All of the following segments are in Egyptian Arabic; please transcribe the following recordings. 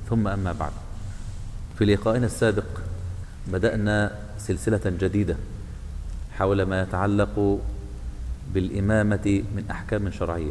ثم أما بعد في لقائنا السابق بدأنا سلسلة جديدة حول ما يتعلق بالإمامة من أحكام شرعية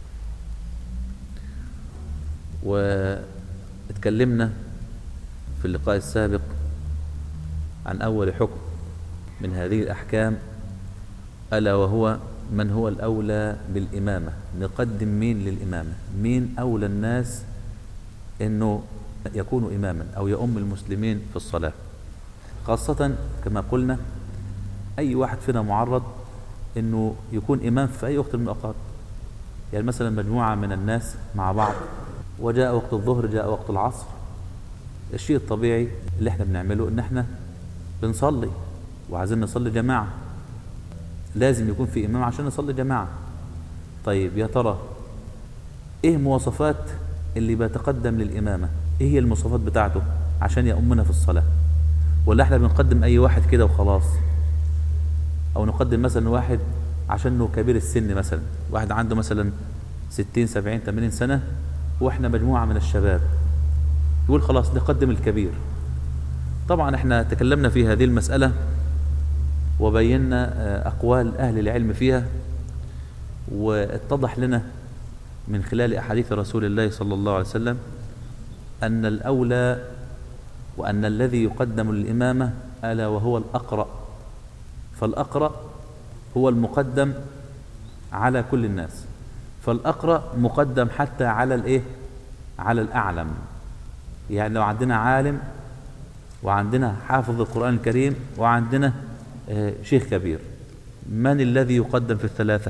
واتكلمنا في اللقاء السابق عن أول حكم من هذه الأحكام ألا وهو من هو الأولى بالإمامة نقدم مين للإمامة مين أولى الناس أنه يكون إماما أو يؤم المسلمين في الصلاة خاصة كما قلنا أي واحد فينا معرض أنه يكون إمام في أي وقت من الأوقات يعني مثلا مجموعة من الناس مع بعض وجاء وقت الظهر جاء وقت العصر الشيء الطبيعي اللي احنا بنعمله ان احنا بنصلي وعايزين نصلي جماعة لازم يكون في إمام عشان نصلي جماعة طيب يا ترى ايه مواصفات اللي بيتقدم للإمامة ايه هي المواصفات بتاعته عشان يأمنا في الصلاة ولا احنا بنقدم اي واحد كده وخلاص او نقدم مثلا واحد عشانه كبير السن مثلا واحد عنده مثلا ستين سبعين ثمانين سنة واحنا مجموعة من الشباب يقول خلاص نقدم الكبير طبعا احنا تكلمنا في هذه المسألة وبينا أقوال أهل العلم فيها واتضح لنا من خلال أحاديث رسول الله صلى الله عليه وسلم أن الأولى وأن الذي يقدم للإمامة ألا وهو الأقرأ فالأقرأ هو المقدم على كل الناس فالأقرأ مقدم حتى على الإيه؟ على الأعلم يعني لو عندنا عالم وعندنا حافظ القرآن الكريم وعندنا آه شيخ كبير من الذي يقدم في الثلاثة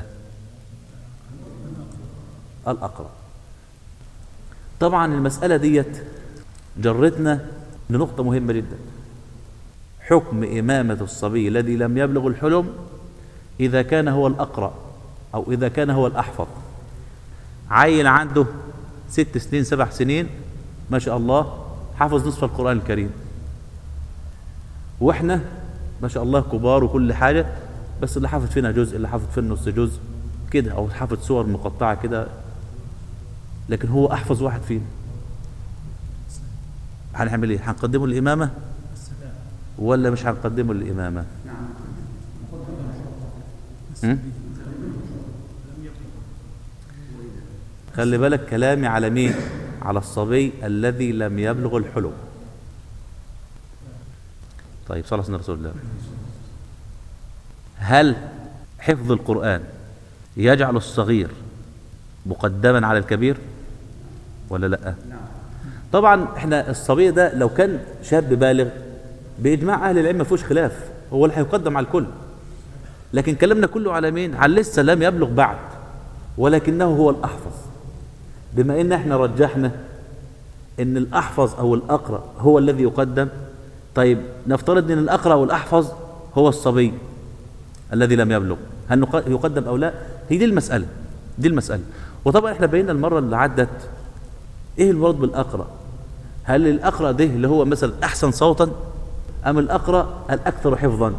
الأقرأ طبعا المسألة ديت جرتنا لنقطة مهمة جدا حكم إمامة الصبي الذي لم يبلغ الحلم إذا كان هو الأقرأ أو إذا كان هو الأحفظ عيل عنده ست سنين سبع سنين ما شاء الله حافظ نصف القرآن الكريم واحنا ما شاء الله كبار وكل حاجة بس اللي حافظ فينا جزء اللي حافظ فينا نص جزء كده او حافظ صور مقطعة كده لكن هو احفظ واحد فينا هنعمل ايه هنقدمه للامامة ولا مش هنقدمه للامامة خلي بالك كلامي على مين على الصبي الذي لم يبلغ الحلم طيب صلى الله عليه رسول الله هل حفظ القرآن يجعل الصغير مقدما على الكبير ولا لا طبعا احنا الصبي ده لو كان شاب بالغ بإجماع أهل العلم ما فيهوش خلاف هو اللي هيقدم على الكل لكن كلامنا كله على مين على لسه لم يبلغ بعد ولكنه هو الأحفظ بما ان احنا رجحنا ان الاحفظ او الاقرا هو الذي يقدم طيب نفترض ان الاقرا والاحفظ هو الصبي الذي لم يبلغ هل يقدم او لا هي دي المساله دي المساله وطبعا احنا بينا المره اللي عدت ايه المراد بالاقرا هل الاقرا ده اللي هو مثلا احسن صوتا ام الاقرا الاكثر حفظا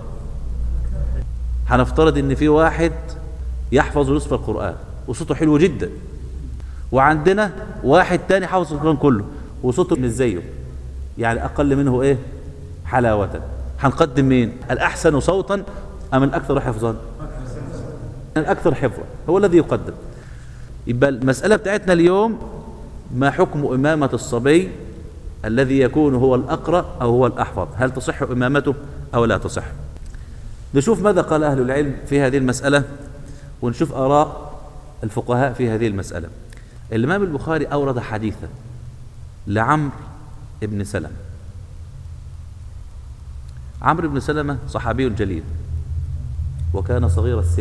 هنفترض ان في واحد يحفظ نصف القران وصوته حلو جدا وعندنا واحد تاني حافظ القرآن كله وصوته مش زيه يعني أقل منه إيه حلاوة هنقدم مين الأحسن صوتا أم الأكثر حفظا الأكثر حفظا هو الذي يقدم يبقى المسألة بتاعتنا اليوم ما حكم إمامة الصبي الذي يكون هو الأقرأ أو هو الأحفظ هل تصح إمامته أو لا تصح نشوف ماذا قال أهل العلم في هذه المسألة ونشوف آراء الفقهاء في هذه المسألة الإمام البخاري أورد حديثا لعمرو بن سلمة عمرو بن سلمة صحابي جليل وكان صغير السن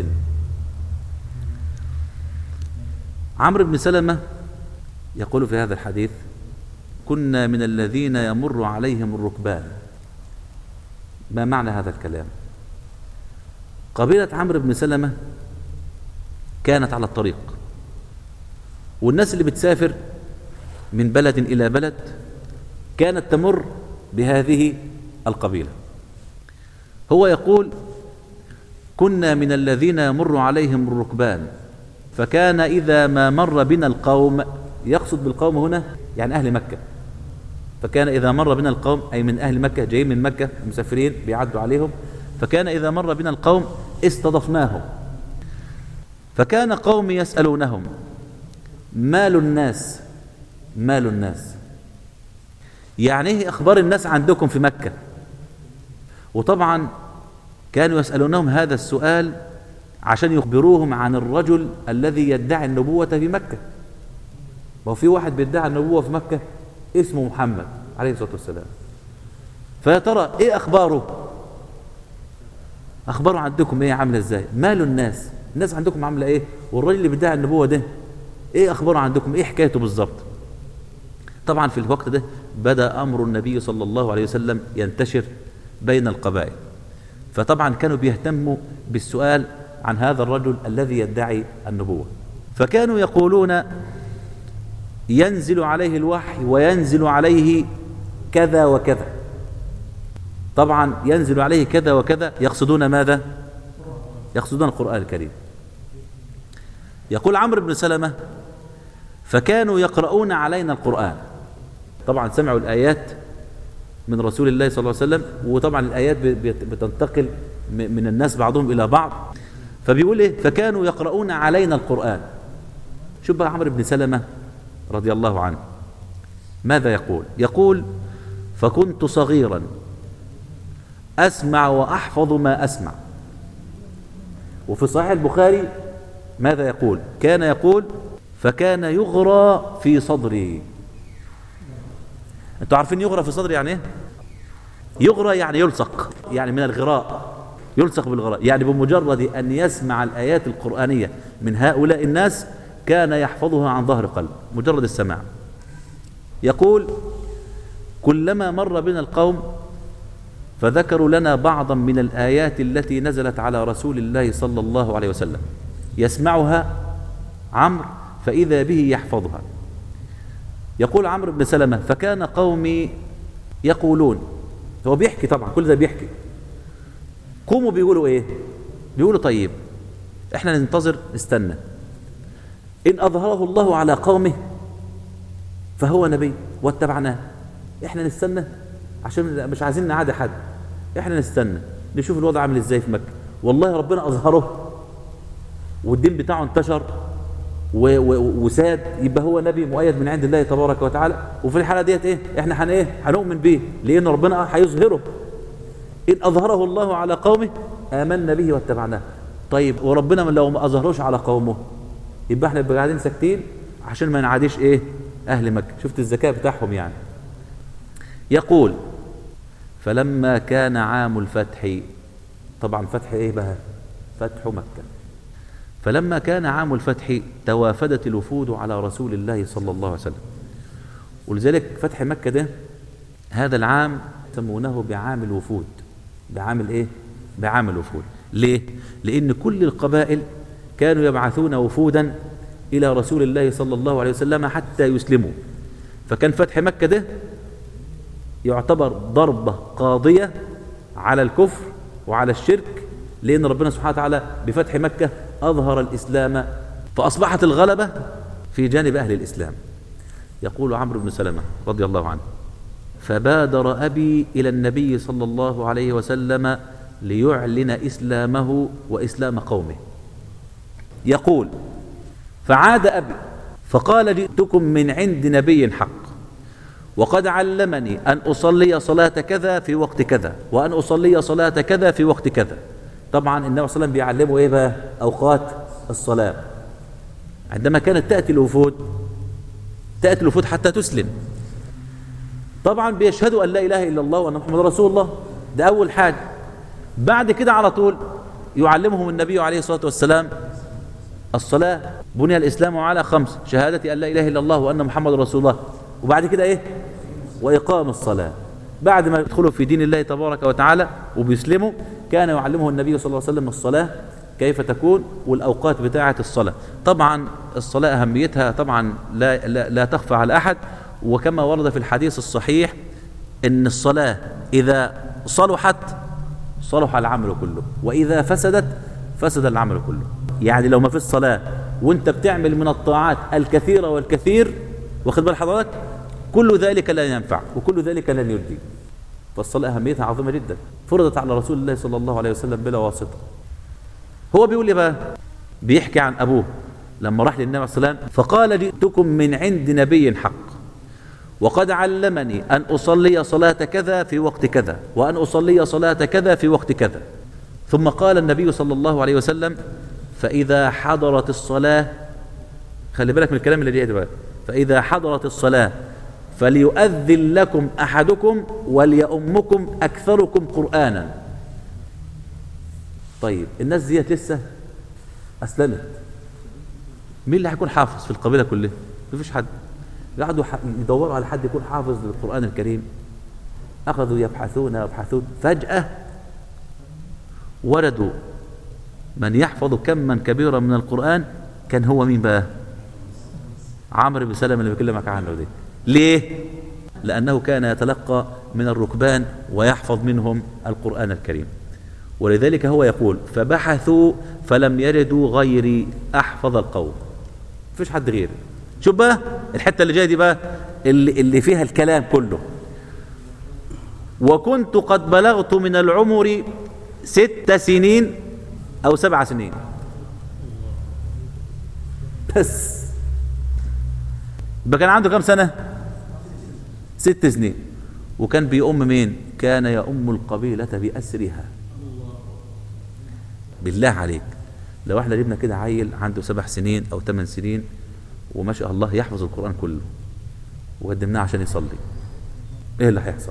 عمرو بن سلمة يقول في هذا الحديث كنا من الذين يمر عليهم الركبان ما معنى هذا الكلام قبيلة عمرو بن سلمة كانت على الطريق والناس اللي بتسافر من بلد إلى بلد كانت تمر بهذه القبيلة هو يقول كنا من الذين يمر عليهم الركبان فكان إذا ما مر بنا القوم يقصد بالقوم هنا يعني أهل مكة فكان إذا مر بنا القوم أي من أهل مكة جايين من مكة مسافرين بيعدوا عليهم فكان إذا مر بنا القوم استضفناهم فكان قوم يسألونهم مال الناس مال الناس يعني ايه اخبار الناس عندكم في مكة وطبعا كانوا يسألونهم هذا السؤال عشان يخبروهم عن الرجل الذي يدعي النبوة في مكة ما هو في واحد بيدعي النبوة في مكة اسمه محمد عليه الصلاة والسلام فيا ترى ايه اخباره اخباره عندكم ايه عامله ازاي ماله الناس الناس عندكم عامله ايه والراجل اللي بيدعي النبوه ده ايه اخباره عندكم ايه حكايته بالظبط طبعا في الوقت ده بدا امر النبي صلى الله عليه وسلم ينتشر بين القبائل فطبعا كانوا بيهتموا بالسؤال عن هذا الرجل الذي يدعي النبوه فكانوا يقولون ينزل عليه الوحي وينزل عليه كذا وكذا طبعا ينزل عليه كذا وكذا يقصدون ماذا يقصدون القرآن الكريم يقول عمرو بن سلمة فكانوا يقرؤون علينا القرآن طبعا سمعوا الآيات من رسول الله صلى الله عليه وسلم وطبعا الآيات بتنتقل من الناس بعضهم إلى بعض فبيقول إيه فكانوا يقرؤون علينا القرآن شوف بقى عمرو بن سلمة رضي الله عنه ماذا يقول يقول فكنت صغيرا أسمع وأحفظ ما أسمع وفي صحيح البخاري ماذا يقول كان يقول فكان يغرى في صدري انتوا عارفين يغرى في صدري يعني ايه يغرى يعني يلصق يعني من الغراء يلصق بالغراء يعني بمجرد أن يسمع الآيات القرآنية من هؤلاء الناس كان يحفظها عن ظهر قلب مجرد السماع يقول كلما مر بنا القوم فذكروا لنا بعضا من الآيات التي نزلت على رسول الله صلى الله عليه وسلم يسمعها عمرو فإذا به يحفظها يقول عمرو بن سلمة فكان قومي يقولون هو بيحكي طبعا كل ده بيحكي قوموا بيقولوا ايه بيقولوا طيب احنا ننتظر نستنى إن أظهره الله على قومه فهو نبي واتبعناه احنا نستنى عشان مش عايزين نعادي حد احنا نستنى نشوف الوضع عامل ازاي في مكة والله ربنا أظهره والدين بتاعه انتشر و و وساد يبقى هو نبي مؤيد من عند الله تبارك وتعالى وفي الحالة ديت ايه احنا هن ايه هنؤمن بيه لأن ربنا هيظهره إن أظهره الله على قومه آمنا به واتبعناه طيب وربنا لو ما أظهروش على قومه يبقى احنا نبقى قاعدين ساكتين عشان ما نعاديش ايه اهل مكة شفت الذكاء بتاعهم يعني يقول فلما كان عام الفتح طبعا فتح ايه بقى فتح مكة فلما كان عام الفتح توافدت الوفود على رسول الله صلى الله عليه وسلم ولذلك فتح مكة ده هذا العام يسمونه بعام الوفود بعام الايه بعام الوفود ليه لان كل القبائل كانوا يبعثون وفودا إلى رسول الله صلى الله عليه وسلم حتى يسلموا فكان فتح مكة ده يعتبر ضربة قاضية على الكفر وعلى الشرك لأن ربنا سبحانه وتعالى بفتح مكة أظهر الإسلام فأصبحت الغلبة في جانب أهل الإسلام يقول عمرو بن سلمة رضي الله عنه فبادر أبي إلى النبي صلى الله عليه وسلم ليعلن إسلامه وإسلام قومه يقول فعاد أبي فقال جئتكم من عند نبي حق وقد علمني أن أصلي صلاة كذا في وقت كذا وأن أصلي صلاة كذا في وقت كذا طبعا النبي صلى الله عليه وسلم بيعلمه إيه بقى أوقات الصلاة عندما كانت تأتي الوفود تأتي الوفود حتى تسلم طبعا بيشهدوا أن لا إله إلا الله وأن محمد رسول الله ده أول حاجة بعد كده على طول يعلمهم النبي عليه الصلاة والسلام الصلاة بني الإسلام على خمس شهادة أن لا إله إلا الله وأن محمد رسول الله وبعد كده إيه وإقام الصلاة بعد ما يدخلوا في دين الله تبارك وتعالى وبيسلموا كان يعلمه النبي صلى الله عليه وسلم الصلاة كيف تكون والأوقات بتاعة الصلاة طبعا الصلاة أهميتها طبعا لا, لا, لا تخفى على أحد وكما ورد في الحديث الصحيح أن الصلاة إذا صلحت صلح العمل كله وإذا فسدت فسد العمل كله يعني لو ما فيش صلاة وانت بتعمل من الطاعات الكثيرة والكثير واخد بال حضرتك فكل ذلك لا ينفع وكل ذلك لن يرضي فالصلاة أهميتها عظيمة جدا فرضت على رسول الله صلى الله عليه وسلم بلا واسطة هو بيقول لي بقى بيحكي عن أبوه لما راح للنبي عليه الصلاة والسلام فقال جئتكم من عند نبي حق وقد علمني أن أصلي صلاة كذا في وقت كذا وأن أصلي صلاة كذا في وقت كذا ثم قال النبي صلى الله عليه وسلم فإذا حضرت الصلاة خلي بالك من الكلام اللي جاي دلوقتي فإذا حضرت الصلاة فليؤذن لكم أحدكم وليؤمكم أكثركم قرآنا طيب الناس ديت لسه أسلمت مين اللي هيكون حافظ في القبيلة كلها مفيش حد قعدوا يدوروا على حد يكون حافظ للقرآن الكريم أخذوا يبحثون ويبحثون فجأة وردوا من يحفظ كما كبيرا من القرآن كان هو مين بقى عمرو بن سلمة اللي بكلمك عنه دي ليه لأنه كان يتلقى من الركبان ويحفظ منهم القرآن الكريم ولذلك هو يقول فبحثوا فلم يجدوا غيري أحفظ القوم فيش حد غيري شوف بقى الحتة اللي جاية دي بقى اللي, اللي فيها الكلام كله وكنت قد بلغت من العمر ست سنين أو سبع سنين بس يبقى كان عنده كم سنة ست سنين وكان بيؤم مين كان يؤم القبيلة بأسرها بالله عليك لو احنا جبنا كده عيل عنده سبع سنين او ثمان سنين وما شاء الله يحفظ القرآن كله وقدمناه عشان يصلي ايه اللي هيحصل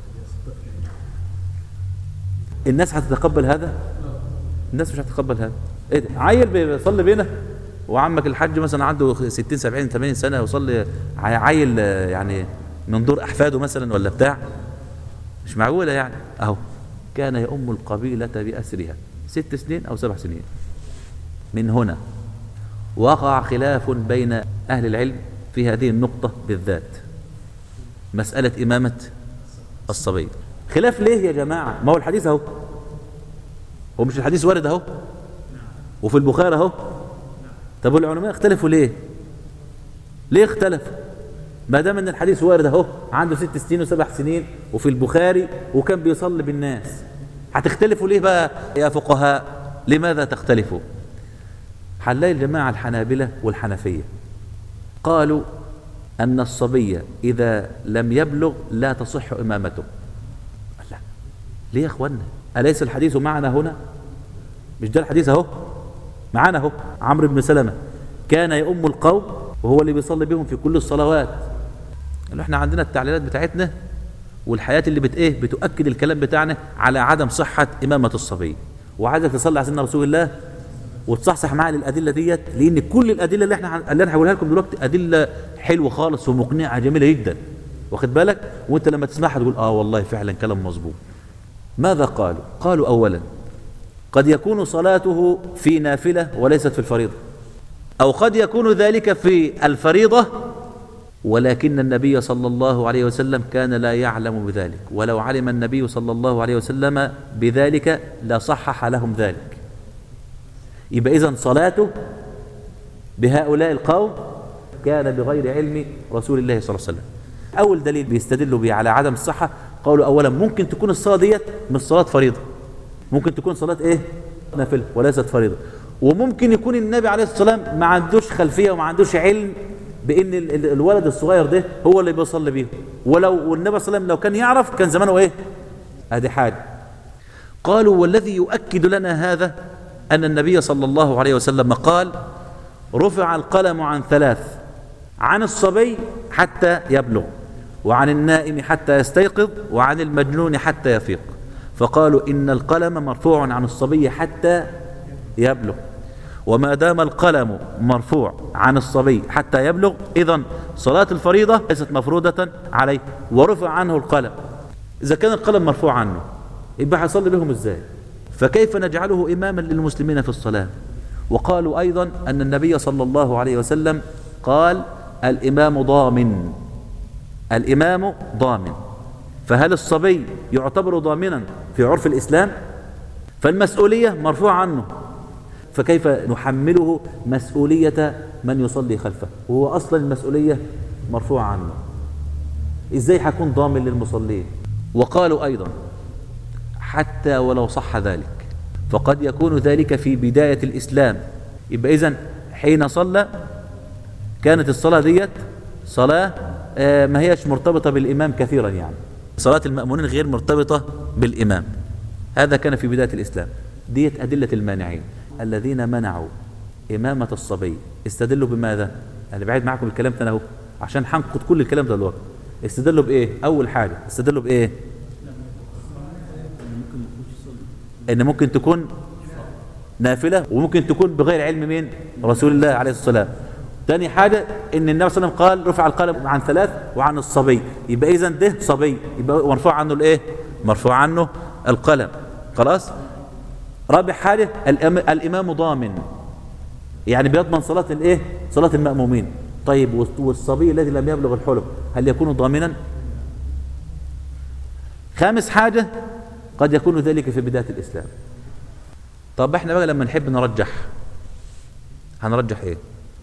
الناس هتتقبل هذا الناس مش هتتقبل هذا ايه ده عيل بيصلي بينا وعمك الحاج مثلا عنده 60 70 80 سنه ويصلي عيل يعني من دور احفاده مثلا ولا بتاع مش معقوله يعني اهو كان يؤم القبيله باسرها ست سنين او سبع سنين من هنا وقع خلاف بين اهل العلم في هذه النقطه بالذات مساله امامه الصبي خلاف ليه يا جماعه ما هو الحديث اهو هو مش الحديث وارد اهو وفي البخاري اهو طب والعلماء اختلفوا ليه ليه اختلفوا ما دام ان الحديث وارد اهو عنده ست سنين وسبع سنين وفي البخاري وكان بيصلي بالناس هتختلفوا ليه بقى يا فقهاء لماذا تختلفوا هنلاقي الجماعة الحنابلة والحنفية قالوا أن الصبي إذا لم يبلغ لا تصح إمامته لا ليه يا أخوانا أليس الحديث معنا هنا مش ده الحديث أهو معانا أهو عمرو بن سلمة كان يؤم القوم وهو اللي بيصلي بهم في كل الصلوات اللي احنا عندنا التعليلات بتاعتنا والحياة اللي بت ايه بتؤكد الكلام بتاعنا على عدم صحة إمامة الصبي وعايزك تصلي على سيدنا رسول الله وتصحصح معايا الأدلة ديت لأن كل الأدلة اللي احنا اللي انا هقولها لكم دلوقتي أدلة حلوة خالص ومقنعة جميلة جدا واخد بالك وانت لما تسمعها تقول اه والله فعلا كلام مظبوط ماذا قالوا قالوا أولا قد يكون صلاته في نافلة وليست في الفريضة أو قد يكون ذلك في الفريضة ولكن النبي صلى الله عليه وسلم كان لا يعلم بذلك ولو علم النبي صلى الله عليه وسلم بذلك لصحح لهم ذلك يبقى إذن صلاته بهؤلاء القوم كان بغير علم رسول الله صلى الله عليه وسلم أول دليل بيستدلوا به على عدم الصحة قالوا أولا ممكن تكون الصلاة ديت مش صلاة فريضة ممكن تكون صلاة إيه نافلة وليست فريضة وممكن يكون النبي عليه الصلاة والسلام ما عندوش خلفية وما عندوش علم بان الولد الصغير ده هو اللي بيصلي بيهم ولو والنبي صلى الله عليه وسلم لو كان يعرف كان زمانه ايه ادي حاجه قالوا والذي يؤكد لنا هذا ان النبي صلى الله عليه وسلم قال رفع القلم عن ثلاث عن الصبي حتى يبلغ وعن النائم حتى يستيقظ وعن المجنون حتى يفيق فقالوا ان القلم مرفوع عن الصبي حتى يبلغ وما دام القلم مرفوع عن الصبي حتى يبلغ إذا صلاة الفريضة ليست مفروضة عليه ورفع عنه القلم إذا كان القلم مرفوع عنه يبقى هيصلي بهم إزاي فكيف نجعله إماما للمسلمين في الصلاة وقالوا أيضا أن النبي صلى الله عليه وسلم قال الإمام ضامن الإمام ضامن فهل الصبي يعتبر ضامنا في عرف الإسلام فالمسؤولية مرفوعة عنه فكيف نحمله مسؤولية من يصلي خلفه وهو أصلا المسؤولية مرفوعة عنه ازاي هيكون ضامن للمصلين وقالوا ايضا حتى ولو صح ذلك فقد يكون ذلك في بداية الإسلام يبقى إذن حين صلى كانت الصلاة ديت صلاة آه، ما هيش مرتبطة بالإمام كثيرا يعني صلاة المأمونين غير مرتبطة بالإمام هذا كان في بداية الإسلام ديت أدلة المانعين الذين منعوا إمامة الصبي استدلوا بماذا؟ أنا بعيد معكم الكلام ده أهو عشان هنقض كل الكلام ده دلوقتي استدلوا بإيه؟ أول حاجة استدلوا بإيه؟ ان ممكن تكون نافلة وممكن تكون بغير علم مين رسول الله عليه الصلاة والسلام تاني حاجة ان النبي صلى الله عليه وسلم قال رفع القلم عن ثلاث وعن الصبي يبقى اذا ده صبي يبقى مرفوع عنه الايه مرفوع عنه القلم خلاص رابع حاجة الأم- الامام ضامن يعني بيضمن صلاة الايه صلاة المأمومين طيب والصبي الذي لم يبلغ الحلم هل يكون ضامنا خامس حاجة قد يكون ذلك في بداية الإسلام طب احنا بقى لما نحب نرجح هنرجح ايه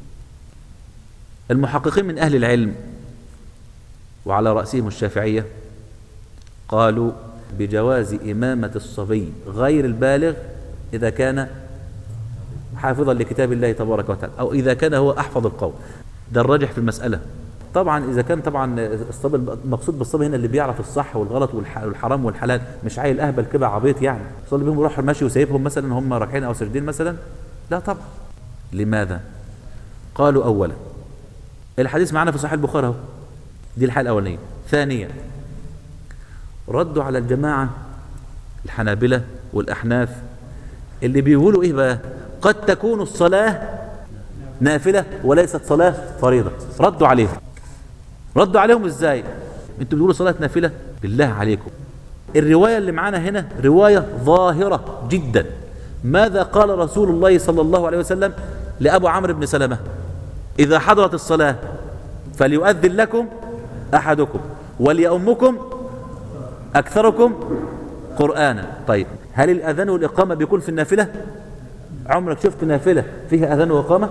المحققين من أهل العلم وعلى رأسهم الشافعية قالوا بجواز إمامة الصبي غير البالغ إذا كان حافظا لكتاب الله تبارك وتعالى أو إذا كان هو أحفظ القول ده الراجح في المسألة طبعا إذا كان طبعا الصبي المقصود بالصبي هنا اللي بيعرف الصح والغلط والح- والحرام والحلال مش عيل أهبل كده عبيط يعني يصلي بيهم ويروح ماشي وسايبهم مثلا هم راكعين أو ساجدين مثلا لا طبعا لماذا؟ قالوا أولا الحديث معنا في صحيح البخاري اهو دي الحالة الأولانية ثانيا ردوا على الجماعة الحنابلة والأحناف اللي بيقولوا إيه بقى قد تكون الصلاة نافلة وليست صلاة فريضة ردوا عليهم ردوا عليهم إزاي انتوا بتقولوا صلاة نافلة بالله عليكم الرواية اللي معانا هنا رواية ظاهرة جدا ماذا قال رسول الله صلى الله عليه وسلم لأبو عمرو بن سلمة إذا حضرت الصلاة فليؤذن لكم أحدكم وليؤمكم أكثركم قرآنا طيب هل الأذان والإقامة بيكون في النافلة عمرك شفت نافلة فيها أذان وإقامة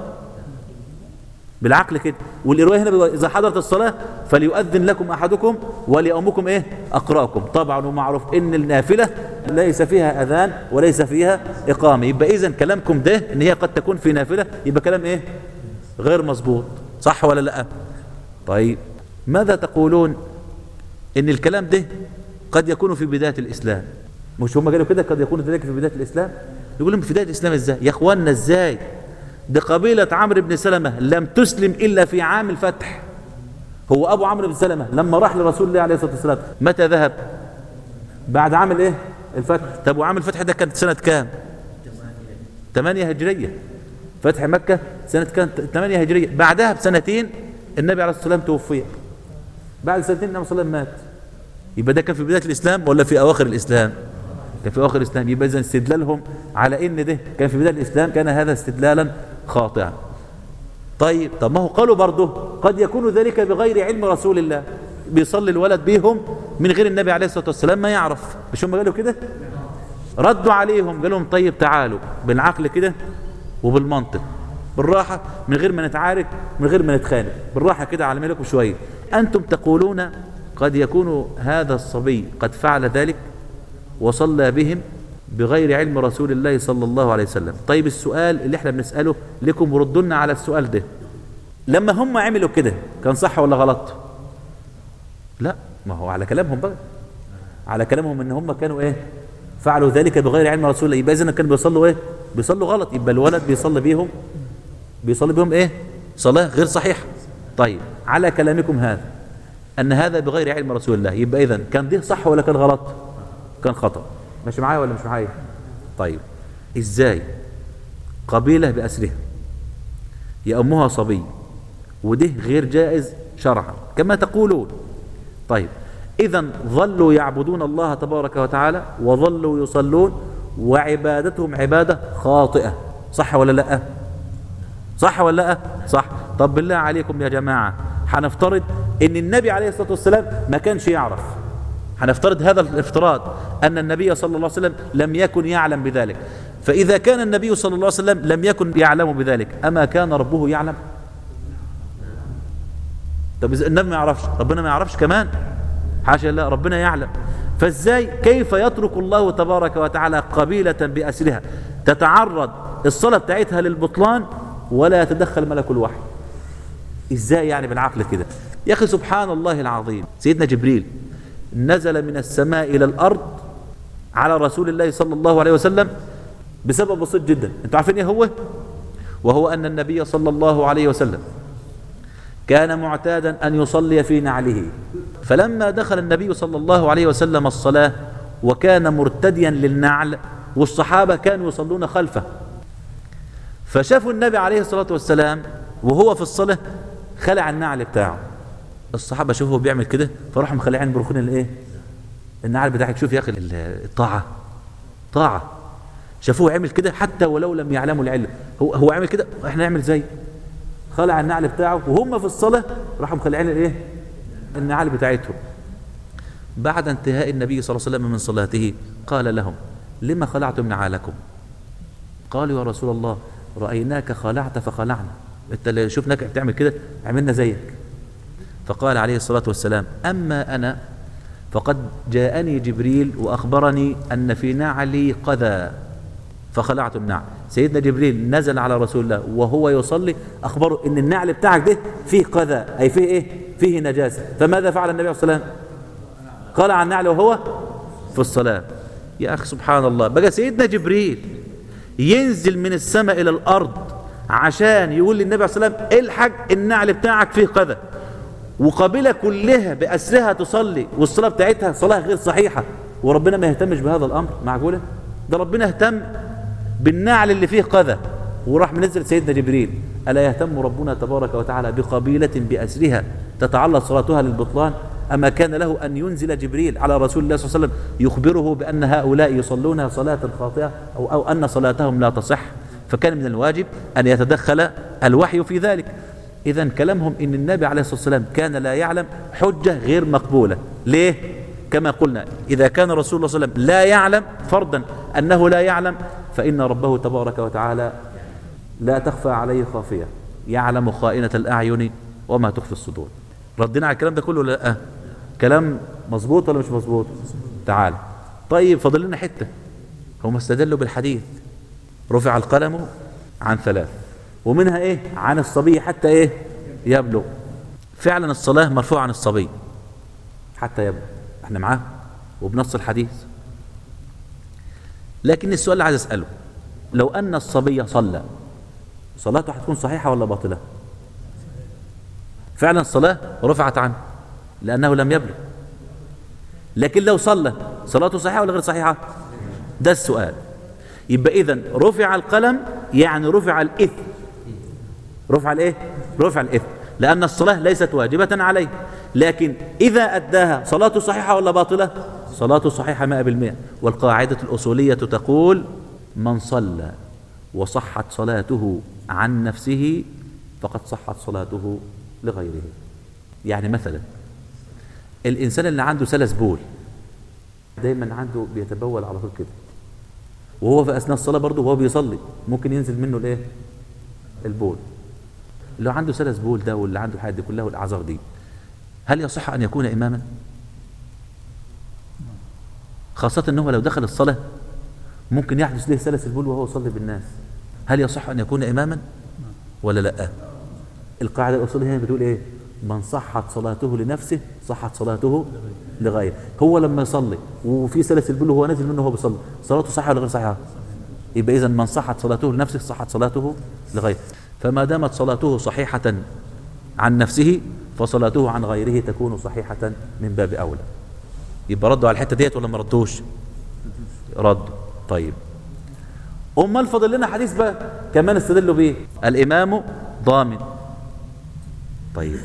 بالعقل كده والرواية هنا بيقول إذا حضرت الصلاة فليؤذن لكم أحدكم وليؤمكم إيه أقرأكم طبعا ومعروف إن النافلة ليس فيها أذان وليس فيها إقامة يبقى إذن كلامكم ده إن هي قد تكون في نافلة يبقى كلام إيه غير مظبوط صح ولا لا طيب ماذا تقولون ان الكلام ده قد يكون في بداية الاسلام مش هم قالوا كده قد يكون ذلك في بداية الاسلام يقول لهم في بداية الاسلام ازاي يا اخواننا ازاي ده قبيلة عمرو بن سلمة لم تسلم الا في عام الفتح هو ابو عمرو بن سلمة لما راح لرسول الله عليه الصلاة والسلام متى ذهب بعد عام الايه الفتح طب وعام الفتح ده كانت سنة كام 8 هجرية فتح مكة سنة كانت 8 هجرية بعدها بسنتين النبي عليه الصلاة والسلام توفي بعد سنتين النبي صلى الله عليه وسلم مات يبقى ده كان في بداية الإسلام ولا في أواخر الإسلام كان في أواخر الإسلام يبقى إذا استدلالهم على إن ده كان في بداية الإسلام كان هذا استدلالا خاطئا طيب طب ما هو قالوا برضه قد يكون ذلك بغير علم رسول الله بيصلي الولد بيهم من غير النبي عليه الصلاة والسلام ما يعرف مش هم قالوا كده ردوا عليهم قال لهم طيب تعالوا بالعقل كده وبالمنطق بالراحة من غير ما نتعارك من غير ما نتخانق بالراحة كده على ملكم شوية أنتم تقولون قد يكون هذا الصبي قد فعل ذلك وصلى بهم بغير علم رسول الله صلى الله عليه وسلم طيب السؤال اللي احنا بنسأله لكم وردوا لنا على السؤال ده لما هم عملوا كده كان صح ولا غلط لا ما هو على كلامهم بقى على كلامهم ان هم كانوا ايه فعلوا ذلك بغير علم رسول الله يبقى اذا كانوا بيصلوا ايه بيصلوا غلط يبقى الولد بيصلي بيهم بيصلي بهم ايه صلاة غير صحيحة طيب على كلامكم هذا ان هذا بغير علم رسول الله يبقى اذا كان ده صح ولا كان غلط كان خطأ ماشي معايا ولا مش معايا طيب ازاي قبيلة بأسرها يأمها صبي وده غير جائز شرعا كما تقولون طيب إذا ظلوا يعبدون الله تبارك وتعالى وظلوا يصلون وعبادتهم عبادة خاطئة صح ولا لا صح ولا لا صح طب بالله عليكم يا جماعة هنفترض ان النبي عليه الصلاة والسلام ما كانش يعرف هنفترض هذا الافتراض أن النبي صلى الله عليه وسلم لم يكن يعلم بذلك فإذا كان النبي صلى الله عليه وسلم لم يكن يعلم بذلك أما كان ربه يعلم طب إذا النبي ما يعرفش ربنا ما يعرفش كمان حاشا الله ربنا يعلم فازاي كيف يترك الله تبارك وتعالى قبيلة بأسرها تتعرض الصلاة بتاعتها للبطلان ولا يتدخل ملك الوحي ازاي يعني بالعقل كده يا اخي سبحان الله العظيم سيدنا جبريل نزل من السماء الى الارض على رسول الله صلى الله عليه وسلم بسبب بسيط جدا انتوا عارفين ايه هو وهو ان النبي صلى الله عليه وسلم كان معتادا ان يصلي في نعله فلما دخل النبي صلى الله عليه وسلم الصلاه وكان مرتديا للنعل والصحابه كانوا يصلون خلفه فشافوا النبي عليه الصلاه والسلام وهو في الصلاه خلع النعل بتاعه الصحابه شافوه بيعمل كده فراحوا مخلعين بركون الايه النعل بتاعك شوف يا اخي الطاعه طاعه شافوه عمل كده حتى ولو لم يعلموا العلم هو هو عمل كده احنا نعمل زي خلع النعل بتاعه وهم في الصلاه راحوا مخلعين الايه النعل بتاعتهم بعد انتهاء النبي صلى الله عليه وسلم من صلاته قال لهم لما خلعتم نعالكم قالوا يا رسول الله رايناك خلعت فخلعنا انت اللي شفناك بتعمل كده عملنا زيك فقال عليه الصلاه والسلام اما انا فقد جاءني جبريل واخبرني ان في نعلي قذى فخلعت النعل سيدنا جبريل نزل على رسول الله وهو يصلي اخبره ان النعل بتاعك ده فيه قذى اي فيه ايه فيه نجاسه فماذا فعل النبي عليه الصلاه والسلام خلع النعل وهو في الصلاه يا اخي سبحان الله بقى سيدنا جبريل ينزل من السماء الى الارض عشان يقول للنبي عليه الصلاه والسلام الحق النعل بتاعك فيه قذى وقبيله كلها باسرها تصلي والصلاه بتاعتها صلاه غير صحيحه وربنا ما يهتمش بهذا الامر معقوله ده ربنا اهتم بالنعل اللي فيه قذى وراح منزل سيدنا جبريل الا يهتم ربنا تبارك وتعالى بقبيله باسرها تتعلق صلاتها للبطلان اما كان له ان ينزل جبريل على رسول الله صلى الله عليه وسلم يخبره بان هؤلاء يصلون صلاه خاطئه او او ان صلاتهم لا تصح فكان من الواجب ان يتدخل الوحي في ذلك اذا كلامهم ان النبي عليه الصلاه والسلام كان لا يعلم حجه غير مقبوله ليه كما قلنا اذا كان رسول الله صلى الله عليه وسلم لا يعلم فرضا انه لا يعلم فان ربه تبارك وتعالى لا تخفى عليه خافيه يعلم خائنه الاعين وما تخفي الصدور ردنا على الكلام ده كله ولا لا كلام مظبوط ولا مش مظبوط تعال طيب فاضل لنا حته هم استدلوا بالحديث رفع القلم عن ثلاث ومنها ايه عن الصبي حتى ايه يبلغ فعلا الصلاة مرفوعة عن الصبي حتى يبلغ احنا معاه وبنص الحديث لكن السؤال اللي عايز اسأله لو ان الصبي صلى صلاته هتكون صحيحة ولا باطلة فعلا الصلاة رفعت عنه لأنه لم يبلغ لكن لو صلى صلاته صحيحة ولا غير صحيحة ده السؤال يبقى إذا رفع القلم يعني رفع الإثم رفع الايه رفع الاثم لان الصلاه ليست واجبه عليه لكن اذا اداها صلاته صحيحه ولا باطله صلاته صحيحه 100% والقاعده الاصوليه تقول من صلى وصحت صلاته عن نفسه فقد صحت صلاته لغيره يعني مثلا الانسان اللي عنده سلس بول دايما عنده بيتبول على طول كده وهو في اثناء الصلاه برضه وهو بيصلي ممكن ينزل منه الايه البول لو عنده سلس بول ده واللي عنده الحاجات دي كلها والاعذار دي هل يصح ان يكون اماما خاصة انه لو دخل الصلاة ممكن يحدث له سلس البول وهو يصلي بالناس هل يصح ان يكون اماما ولا لا القاعدة الاصولية هنا بتقول ايه من صحت صلاته لنفسه صحت صلاته لغيره هو لما يصلي وفي سلس البول وهو نازل منه وهو بيصلي صلاته صحيحة ولا غير صحيحة يبقى اذا من صحت صلاته لنفسه صحت صلاته لغيره فما دامت صلاته صحيحة عن نفسه فصلاته عن غيره تكون صحيحة من باب أولى يبقى ردوا على الحتة ديت ولا ما ردوش ردوا طيب أمال فاضل لنا حديث بقى كمان استدلوا بيه الإمام ضامن طيب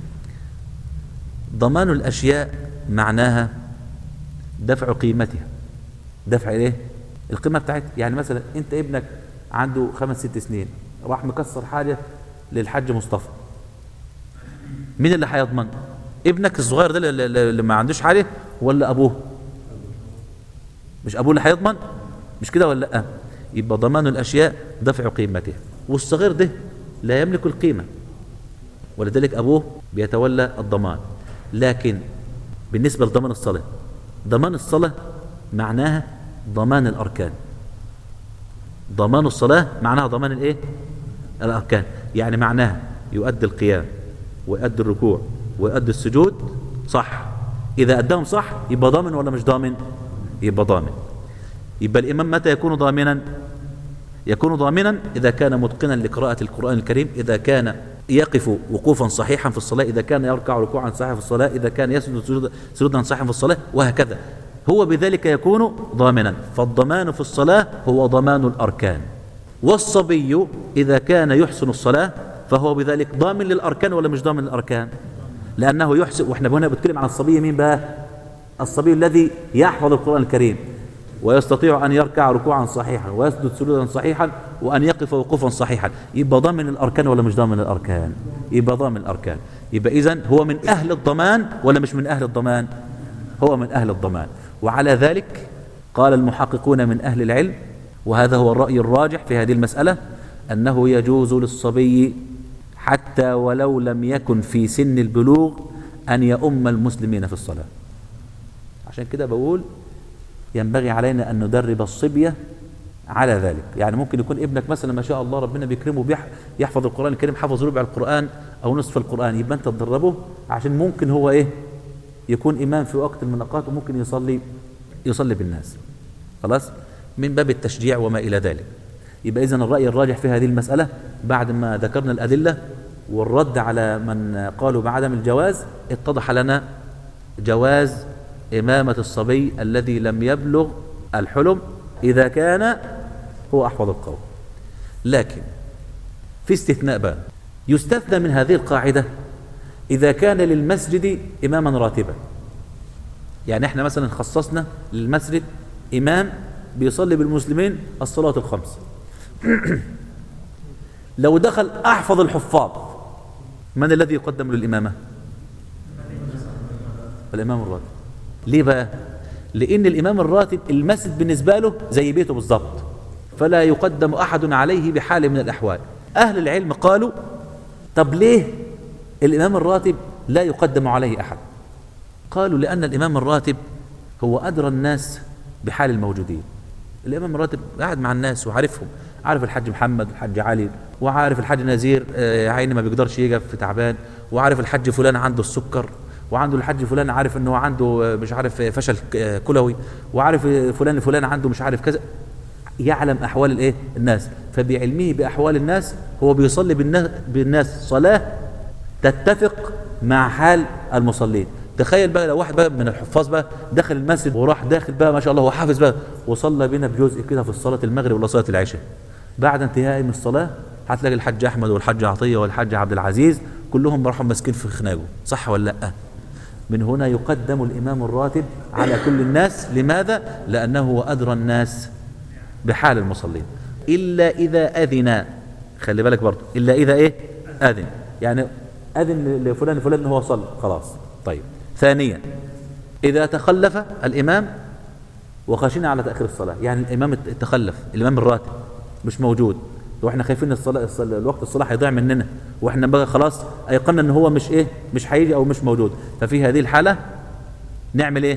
ضمان الأشياء معناها دفع قيمتها دفع ايه القيمة بتاعتها يعني مثلا انت ابنك عنده خمس ست سنين راح مكسر حاجة للحاج مصطفى مين اللي هيضمن ابنك الصغير ده اللي, اللي ما عندوش حاجة ولا أبوه مش أبوه اللي هيضمن مش كده ولا لا يبقى ضمان الأشياء دفع قيمتها والصغير ده لا يملك القيمة ولذلك أبوه بيتولى الضمان لكن بالنسبة لضمان الصلاة ضمان الصلاة معناها ضمان الأركان ضمان الصلاة معناها ضمان الإيه؟ الأركان يعني معناها يؤدي القيام ويؤدي الركوع ويؤدي السجود صح إذا أداهم صح يبقى ضامن ولا مش ضامن يبقى ضامن يبقى الإمام متى يكون ضامنا يكون ضامنا إذا كان متقنا لقراءة القرآن الكريم إذا كان يقف وقوفا صحيحا في الصلاة إذا كان يركع ركوعا صحيحا في الصلاة إذا كان يسجد سجودا صحيحا في الصلاة وهكذا هو بذلك يكون ضامنا فالضمان في الصلاة هو ضمان الأركان والصبي إذا كان يحسن الصلاة فهو بذلك ضامن للأركان ولا مش ضامن للأركان لأنه يحسن وإحنا هنا بنتكلم عن الصبي مين بقى الصبي الذي يحفظ القرآن الكريم ويستطيع أن يركع ركوعا صحيحا ويسجد سجودا صحيحا وأن يقف وقوفا صحيحا يبقى ضامن الأركان ولا مش ضامن الأركان يبقى ضامن الأركان يبقى إذن هو من أهل الضمان ولا مش من أهل الضمان هو من أهل الضمان وعلى ذلك قال المحققون من أهل العلم وهذا هو الرأي الراجح في هذه المسألة أنه يجوز للصبي حتى ولو لم يكن في سن البلوغ أن يؤم المسلمين في الصلاة عشان كده بقول ينبغي علينا أن ندرب الصبية على ذلك يعني ممكن يكون ابنك مثلا ما شاء الله ربنا بيكرمه بيح يحفظ القرآن الكريم حفظ ربع القرآن أو نصف القرآن يبقى أنت تدربه عشان ممكن هو إيه يكون إمام في وقت من الأوقات وممكن يصلي يصلي بالناس خلاص من باب التشجيع وما إلى ذلك يبقى إذن الرأي الراجح في هذه المسألة بعد ما ذكرنا الأدلة والرد على من قالوا بعدم الجواز اتضح لنا جواز إمامة الصبي الذي لم يبلغ الحلم إذا كان هو أحفظ القوم لكن في استثناء بقى يستثنى من هذه القاعدة إذا كان للمسجد إماما راتبا يعني احنا مثلا خصصنا للمسجد إمام بيصلي بالمسلمين الصلاة الخمس لو دخل أحفظ الحفاظ من الذي يقدم للإمامة الإمام الراتب ليه بقى لأن الإمام الراتب المسجد بالنسبة له زي بيته بالضبط فلا يقدم أحد عليه بحال من الأحوال أهل العلم قالوا طب ليه الإمام الراتب لا يقدم عليه أحد قالوا لأن الإمام الراتب هو أدرى الناس بحال الموجودين الإمام الراتب قاعد مع الناس وعارفهم عارف الحاج محمد الحاج علي وعارف الحاج نزير آه، عيني ما بيقدرش يقف في تعبان وعارف الحاج فلان عنده السكر وعنده الحاج فلان عارف انه عنده آه، مش عارف آه، فشل آه، كلوي وعارف آه، فلان فلان عنده مش عارف كذا يعلم احوال الايه الناس فبعلمه باحوال الناس هو بيصلي بالناس, بالناس صلاه تتفق مع حال المصلين تخيل بقى لو واحد بقى من الحفاظ بقى دخل المسجد وراح داخل بقى ما شاء الله هو حافظ بقى وصلى بينا بجزء كده في صلاه المغرب ولا صلاه العشاء بعد انتهاء من الصلاه هتلاقي الحاج احمد والحاج عطيه والحاج عبد العزيز كلهم راحوا ماسكين في خناقه صح ولا لا من هنا يقدم الامام الراتب على كل الناس لماذا لانه هو ادرى الناس بحال المصلين الا اذا اذن خلي بالك برضه الا اذا ايه اذن يعني اذن لفلان فلان ان هو صلى خلاص طيب ثانيا اذا تخلف الامام وخشينا على تاخير الصلاه يعني الامام تخلف الامام الراتب مش موجود واحنا خايفين الصلاه الصلاة الوقت الصلاه هيضيع مننا واحنا بقى خلاص ايقنا ان هو مش ايه مش هيجي او مش موجود ففي هذه الحاله نعمل ايه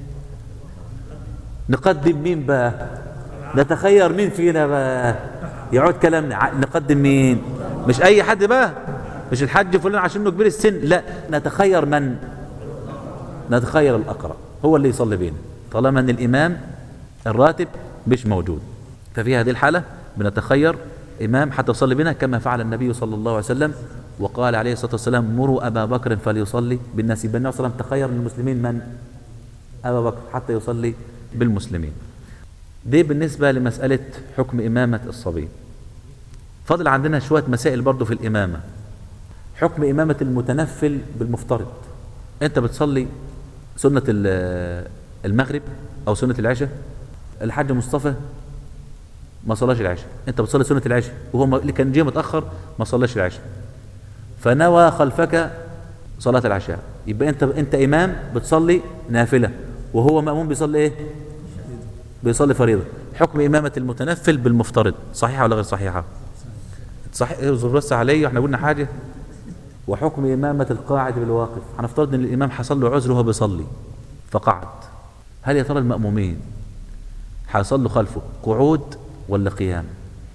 نقدم مين بقى نتخير مين فينا بقى يعود كلامنا ع- نقدم مين مش اي حد بقى مش الحاج فلان عشان انه كبير السن لا نتخير من نتخير الاقرب هو اللي يصلي بينا طالما ان الامام الراتب مش موجود ففي هذه الحاله بنتخير امام حتى يصلي بنا كما فعل النبي صلى الله عليه وسلم وقال عليه الصلاه والسلام مروا ابا بكر فليصلي بالناس يبقى النبي صلى الله عليه وسلم تخير من المسلمين من ابا بكر حتى يصلي بالمسلمين دي بالنسبه لمساله حكم امامه الصبي فاضل عندنا شويه مسائل برضو في الامامه حكم امامه المتنفل بالمفترض انت بتصلي سنه ال- المغرب او سنه العشاء الحاج مصطفى ما صلاش العشاء انت بتصلي سنه العشاء وهو ما- اللي كان جه متاخر ما صلاش العشاء فنوى خلفك صلاه العشاء يبقى انت انت امام بتصلي نافله وهو ماموم بيصلي ايه بيصلي فريضه حكم امامه المتنفل بالمفترض صحيحه ولا غير صحيحه صحيح اصبر بس عليا احنا قلنا حاجه وحكم إمامة القاعد بالواقف هنفترض أن الإمام حصل له عذر وهو بيصلي فقعد هل يا ترى المأمومين هيصلوا خلفه قعود ولا قيام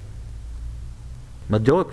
ما تجاوبش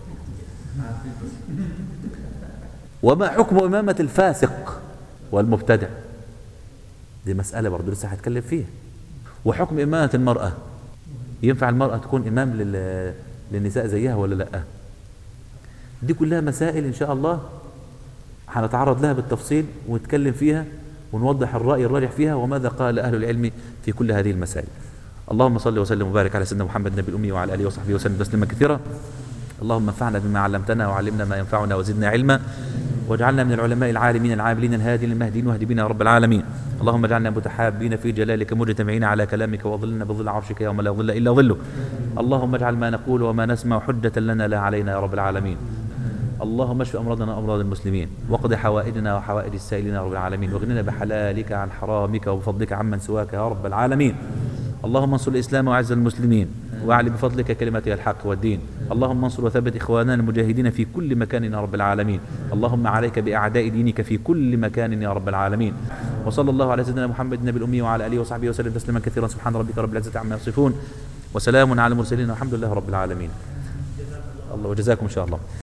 وما حكم إمامة الفاسق والمبتدع دي مسألة برضه لسه هتكلم فيها وحكم إمامة المرأة ينفع المرأة تكون إمام لل... للنساء زيها ولا لأ دي كلها مسائل إن شاء الله هنتعرض لها بالتفصيل ونتكلم فيها ونوضح الرأي الراجح فيها وماذا قال أهل العلم في كل هذه المسائل اللهم صل وسلم وبارك على سيدنا محمد النبي الأمي وعلى آله وصحبه وسلم تسليما كثيرا اللهم انفعنا بما علمتنا وعلمنا ما ينفعنا وزدنا علما واجعلنا من العلماء العالمين العاملين الهادين المهديين واهد بنا يا رب العالمين اللهم اجعلنا متحابين في جلالك مجتمعين على كلامك وظلنا بظل عرشك يوم لا ظل الا ظله اللهم اجعل ما نقول وما نسمع حجة لنا لا علينا يا رب العالمين اللهم اشف امراضنا وامراض المسلمين واقض حوائجنا وحوائج السائلين يا رب العالمين واغننا بحلالك عن حرامك وبفضلك عمن سواك يا رب العالمين اللهم انصر الاسلام واعز المسلمين واعل بفضلك كلمة الحق والدين اللهم انصر وثبت اخواننا المجاهدين في كل مكان يا رب العالمين اللهم عليك باعداء دينك في كل مكان يا رب العالمين وصلى الله على سيدنا محمد النبي الامي وعلى اله وصحبه وسلم تسليما كثيرا سبحان ربك رب العزه عما يصفون وسلام على المرسلين والحمد لله رب العالمين الله وجزاكم ان شاء الله